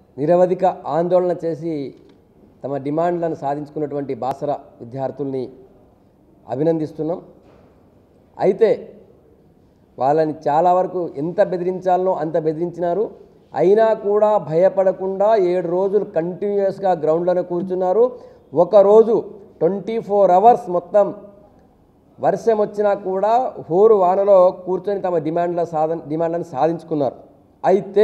నిరవధిక ఆందోళన చేసి తమ డిమాండ్లను సాధించుకున్నటువంటి బాసర విద్యార్థుల్ని అభినందిస్తున్నాం అయితే వాళ్ళని చాలా వరకు ఎంత బెదిరించాలనో అంత బెదిరించినారు అయినా కూడా భయపడకుండా ఏడు రోజులు కంటిన్యూస్గా గ్రౌండ్లోనే కూర్చున్నారు ఒకరోజు ట్వంటీ ఫోర్ అవర్స్ మొత్తం వర్షం వచ్చినా కూడా హోరు వానలో కూర్చొని తమ డిమాండ్ల సాధన డిమాండ్లను సాధించుకున్నారు అయితే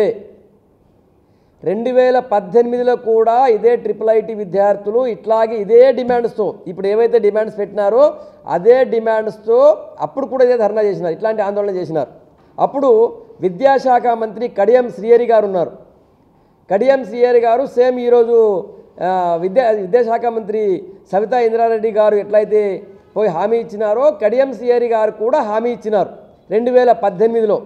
రెండు వేల పద్దెనిమిదిలో కూడా ఇదే ట్రిపుల్ ఐటీ విద్యార్థులు ఇట్లాగే ఇదే డిమాండ్స్తో ఇప్పుడు ఏవైతే డిమాండ్స్ పెట్టినారో అదే డిమాండ్స్తో అప్పుడు కూడా ఇదే ధర్నా చేసినారు ఇట్లాంటి ఆందోళన చేసినారు అప్పుడు విద్యాశాఖ మంత్రి కడియం శ్రీహరి గారు ఉన్నారు కడియం శ్రీహరి గారు సేమ్ ఈరోజు ఆ, విద్యా విద్యాశాఖ మంత్రి సవితా ఇంద్రారెడ్డి గారు ఎట్లయితే పోయి హామీ ఇచ్చినారో కడియం శ్రీహరి గారు కూడా హామీ ఇచ్చినారు రెండు వేల పద్దెనిమిదిలో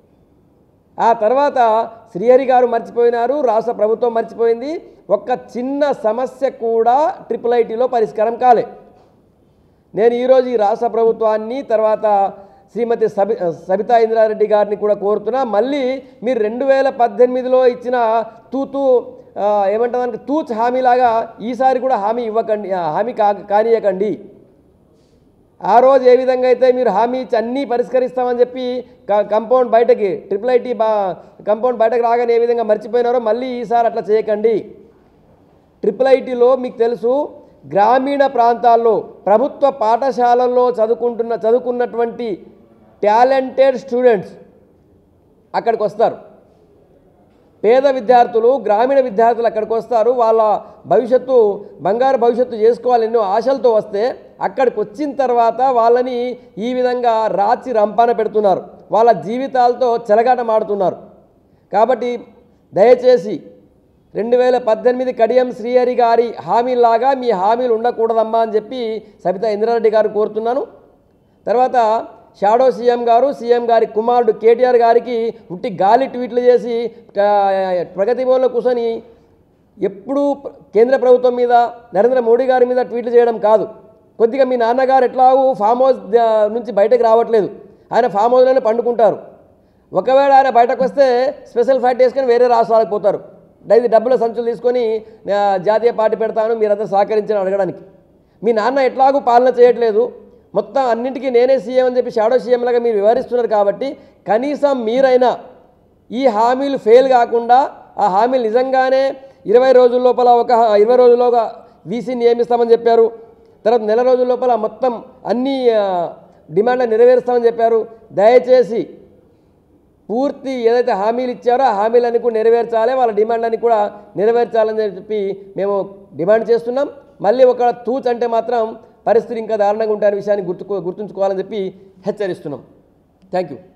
ఆ తర్వాత శ్రీహరి గారు మర్చిపోయినారు రాష్ట్ర ప్రభుత్వం మర్చిపోయింది ఒక్క చిన్న సమస్య కూడా ట్రిపుల్ ఐటీలో పరిష్కారం కాలే నేను ఈరోజు ఈ రాష్ట్ర ప్రభుత్వాన్ని తర్వాత శ్రీమతి సబి సబితా ఇంద్రారెడ్డి గారిని కూడా కోరుతున్నా మళ్ళీ మీరు రెండు వేల పద్దెనిమిదిలో ఇచ్చిన తూతూ ఆ, ఏమంటారు దానికి తూచ్ హామీలాగా ఈసారి కూడా హామీ ఇవ్వకండి ఆ, హామీ కా కానీయకండి ఆ రోజు ఏ విధంగా అయితే మీరు హామీ ఇచ్చి అన్నీ పరిష్కరిస్తామని చెప్పి క- కంపౌండ్ బయటకి ట్రిపుల్ ఐటీ బా కంపౌండ్ బయటకు రాగానే ఏ విధంగా మర్చిపోయినారో మళ్ళీ ఈసారి అట్లా చేయకండి ట్రిపుల్ ఐటీలో మీకు తెలుసు గ్రామీణ ప్రాంతాల్లో ప్రభుత్వ పాఠశాలల్లో చదువుకుంటున్న చదువుకున్నటువంటి టాలెంటెడ్ స్టూడెంట్స్ అక్కడికి వస్తారు పేద విద్యార్థులు గ్రామీణ విద్యార్థులు అక్కడికి వస్తారు వాళ్ళ భవిష్యత్తు బంగారు భవిష్యత్తు చేసుకోవాలి ఎన్నో ఆశలతో వస్తే అక్కడికి వచ్చిన తర్వాత వాళ్ళని ఈ విధంగా రాచి రంపాన పెడుతున్నారు వాళ్ళ జీవితాలతో చెలగాటమాడుతున్నారు కాబట్టి దయచేసి రెండు వేల పద్దెనిమిది కడియం శ్రీహరి గారి హామీలాగా మీ హామీలు ఉండకూడదమ్మా అని చెప్పి సబితా ఇంద్రారెడ్డి గారు కోరుతున్నాను తర్వాత షాడో సీఎం గారు సీఎం గారి కుమారుడు కేటీఆర్ గారికి ఉట్టి గాలి ట్వీట్లు చేసి ఆ, ప్రగతి భవన్లో కూర్చొని ఎప్పుడూ కేంద్ర ప్రభుత్వం మీద నరేంద్ర మోడీ గారి మీద ట్వీట్లు చేయడం కాదు కొద్దిగా మీ నాన్నగారు ఎట్లాగూ ఫామ్ హౌస్ ఆ, నుంచి బయటకు రావట్లేదు ఆయన ఫామ్ హౌస్లోనే పండుకుంటారు ఒకవేళ ఆయన బయటకు వస్తే స్పెషల్ ఫ్లైట్ వేసుకొని వేరే రాష్ట్రాలకు పోతారు డైలీ డబ్బుల సంచులు తీసుకొని ఆ, జాతీయ పార్టీ పెడతాను మీరంతా సహకరించని అడగడానికి మీ నాన్న ఎట్లాగూ పాలన చేయట్లేదు మొత్తం అన్నింటికీ నేనే సీఎం అని చెప్పి షాడో సీఎం లాగా మీరు వివరిస్తున్నారు కాబట్టి కనీసం మీరైనా ఈ హామీలు ఫెయిల్ కాకుండా ఆ హామీలు నిజంగానే ఇరవై రోజుల లోపల ఒక ఇరవై రోజుల్లోగా వీసీ నియమిస్తామని చెప్పారు తర్వాత నెల రోజుల లోపల మొత్తం అన్ని ఆ, డిమాండ్లు నెరవేరుస్తామని చెప్పారు దయచేసి పూర్తి ఏదైతే హామీలు ఇచ్చారో ఆ హామీలన్నీ కూడా నెరవేర్చాలి వాళ్ళ డిమాండ్లన్నీ కూడా నెరవేర్చాలని చెప్పి మేము డిమాండ్ చేస్తున్నాం మళ్ళీ ఒక తూచ్ అంటే మాత్రం పరిస్థితి ఇంకా దారుణంగా ఉంటాయనే విషయాన్ని గుర్తుకో గుర్తుంచుకోవాలని చెప్పి హెచ్చరిస్తున్నాం థ్యాంక్ యూ